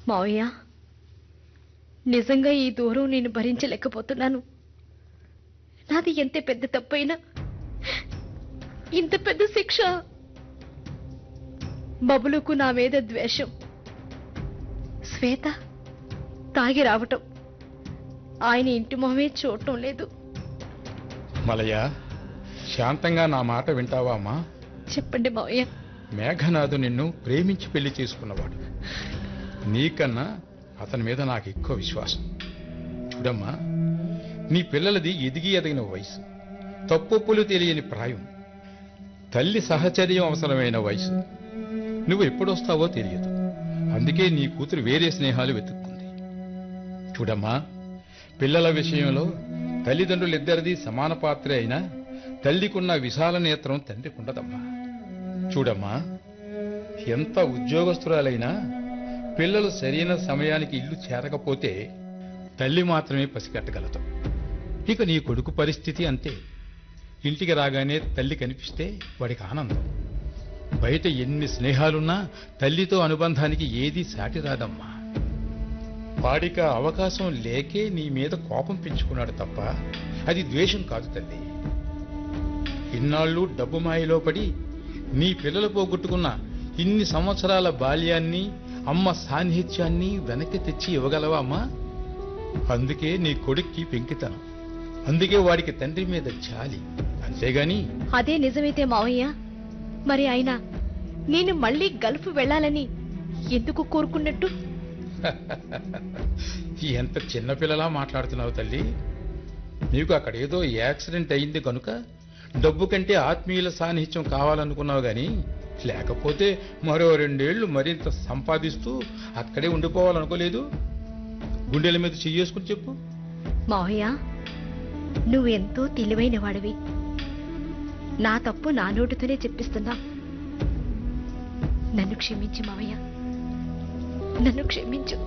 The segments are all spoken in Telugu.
మావయ్య నిజంగా ఈ దూరం నేను భరించలేకపోతున్నాను నాది ఎంత పెద్ద తప్పైనా ఇంత పెద్ద శిక్ష బబులుకు నా మీద ద్వేషం శ్వేత తాగి రావటం ఆయన ఇంటి మొహమే చూడటం లేదు మలయ శాంతంగా నా మాట వింటావా అమ్మా చెప్పండి మావయ్య మేఘనాథు నిన్ను ప్రేమించి పెళ్లి చేసుకున్నవాడు నీకన్నా అతని మీద నాకు ఎక్కువ విశ్వాసం చూడమ్మా నీ పిల్లలది ఎదిగి ఎదిగిన వయసు తప్పొప్పులు తెలియని ప్రాయం తల్లి సహచర్యం అవసరమైన వయసు నువ్వు ఎప్పుడొస్తావో తెలియదు అందుకే నీ కూతురు వేరే స్నేహాలు వెతుక్కుంది చూడమ్మా పిల్లల విషయంలో తల్లిదండ్రులిద్దరిది సమాన పాత్రే అయినా తల్లికున్న విశాల నేత్రం తండ్రికుండదమ్మా చూడమ్మా ఎంత ఉద్యోగస్తురాలైనా పిల్లలు సరైన సమయానికి ఇల్లు చేరకపోతే తల్లి మాత్రమే పసిగట్టగలదు ఇక నీ కొడుకు పరిస్థితి అంతే ఇంటికి రాగానే తల్లి కనిపిస్తే వాడికి ఆనందం బయట ఎన్ని స్నేహాలున్నా తల్లితో అనుబంధానికి ఏదీ సాటి రాదమ్మా వాడికి ఆ అవకాశం లేకే నీ మీద కోపం పెంచుకున్నాడు తప్ప అది ద్వేషం కాదు తల్లి ఇన్నాళ్ళు డబ్బు మాయలో పడి నీ పిల్లలు పోగొట్టుకున్న ఇన్ని సంవత్సరాల బాల్యాన్ని అమ్మ సాన్నిహిత్యాన్ని వెనక్కి తెచ్చి ఇవ్వగలవా అమ్మా అందుకే నీ కొడుక్కి పెంకితనం అందుకే వాడికి తండ్రి మీద జాలి అంతేగాని అదే నిజమైతే మావయ్య మరి ఆయన నేను మళ్ళీ గల్ఫ్ వెళ్ళాలని ఎందుకు కోరుకున్నట్టు ఎంత చిన్నపిల్లలా మాట్లాడుతున్నావు తల్లి నీకు అక్కడ ఏదో యాక్సిడెంట్ అయింది కనుక డబ్బు కంటే ఆత్మీయుల సాన్నిహిత్యం కావాలనుకున్నావు గాని లేకపోతే మరో రెండేళ్లు మరింత సంపాదిస్తూ అక్కడే ఉండిపోవాలనుకోలేదు గుండెల మీద చెయ్యేసుకుని చెప్పు మావయ్య నువ్వెంతో తెలివైన వాడివి నా తప్పు నా నోటితోనే చెప్పిస్తున్నా నన్ను క్షమించు మావయ్య నన్ను క్షమించు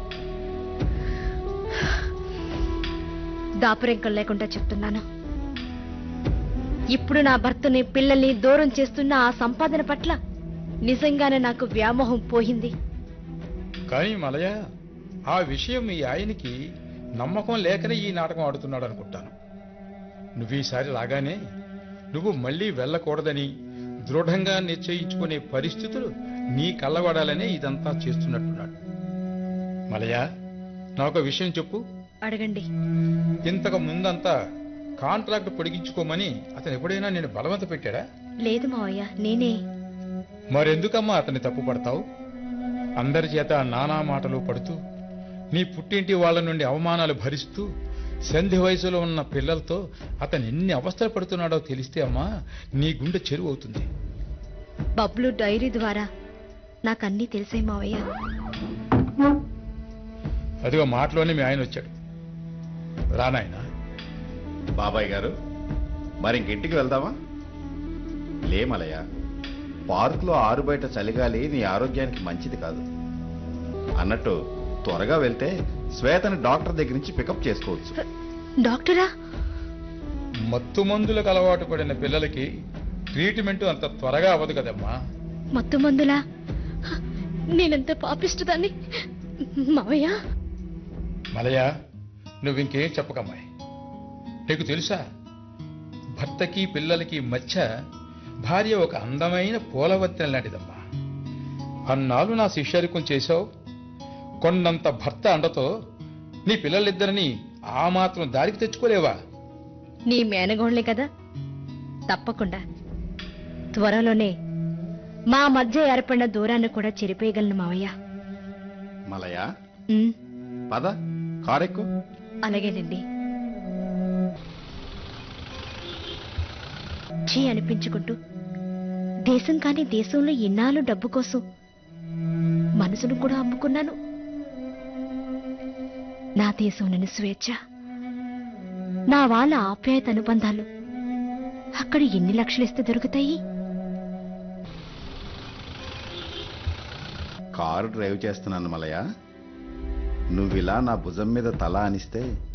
దాపరింకం లేకుండా చెప్తున్నాను ఇప్పుడు నా భర్తని పిల్లల్ని దూరం చేస్తున్న ఆ సంపాదన పట్ల నిజంగానే నాకు వ్యామోహం పోయింది కానీ మలయ ఆ విషయం మీ ఆయనకి నమ్మకం లేకనే ఈ నాటకం ఆడుతున్నాడు అనుకుంటాను నువ్వు ఈసారి రాగానే నువ్వు మళ్ళీ వెళ్ళకూడదని దృఢంగా నిశ్చయించుకునే పరిస్థితులు నీ కళ్ళబడాలనే ఇదంతా చేస్తున్నట్టున్నాడు మలయ నాకు విషయం చెప్పు అడగండి ఇంతకు ముందంతా కాంట్రాక్ట్ పొడిగించుకోమని అతను ఎప్పుడైనా నేను బలవంత పెట్టాడా లేదు మావయ్య నేనే మరెందుకమ్మా అతన్ని తప్పు పడతావు అందరి చేత నానా మాటలు పడుతూ నీ పుట్టింటి వాళ్ళ నుండి అవమానాలు భరిస్తూ సంధి వయసులో ఉన్న పిల్లలతో అతను ఎన్ని అవస్థలు పడుతున్నాడో తెలిస్తే అమ్మా నీ గుండె చెరువు అవుతుంది బబ్లు డైరీ ద్వారా నాకన్నీ తెలిసాయి మావయ్య అదిగో మాటలోనే మీ ఆయన వచ్చాడు రానాయనా బాబాయ్ గారు మరి ఇంకింటికి వెళ్దామా లేమలయ్య పార్కులో ఆరు బయట చలిగాలి నీ ఆరోగ్యానికి మంచిది కాదు అన్నట్టు త్వరగా వెళ్తే శ్వేతని డాక్టర్ దగ్గర నుంచి పికప్ చేసుకోవచ్చు డాక్టరా మత్తు మందులకు అలవాటు పడిన పిల్లలకి ట్రీట్మెంట్ అంత త్వరగా అవ్వదు కదమ్మా మత్తు మందులా నేనంత పాపిస్తుందాన్ని మావయ్య మలయ నువ్వింకేం చెప్పకమ్మాయి నీకు తెలుసా భర్తకి పిల్లలకి మధ్య భార్య ఒక అందమైన పూలవత్తెన లాంటిదమ్మా అన్నాళ్ళు నా శిష్యరికం చేశావు కొన్నంత భర్త అండతో నీ పిల్లలిద్దరిని ఆ మాత్రం దారికి తెచ్చుకోలేవా నీ మేనగోళ్ళే కదా తప్పకుండా త్వరలోనే మా మధ్య ఏర్పడిన దూరాన్ని కూడా చెరిపేయగలను మావయ్య మలయ ఉమ్, పద కారెక్కు అలాగేనండి చీ అనిపించుకుంటూ దేశం కాని దేశంలో ఇన్నాళ్ళు డబ్బు కోసం మనసును కూడా అమ్ముకున్నాను నా దేశంలోని స్వేచ్ఛ నా వాళ్ళ ఆప్యాయత అనుబంధాలు అక్కడ ఎన్ని లక్షలు ఇస్తే దొరుకుతాయి కారు డ్రైవ్ చేస్తున్నాను మలయ నువ్విలా నా భుజం మీద తల అనిస్తే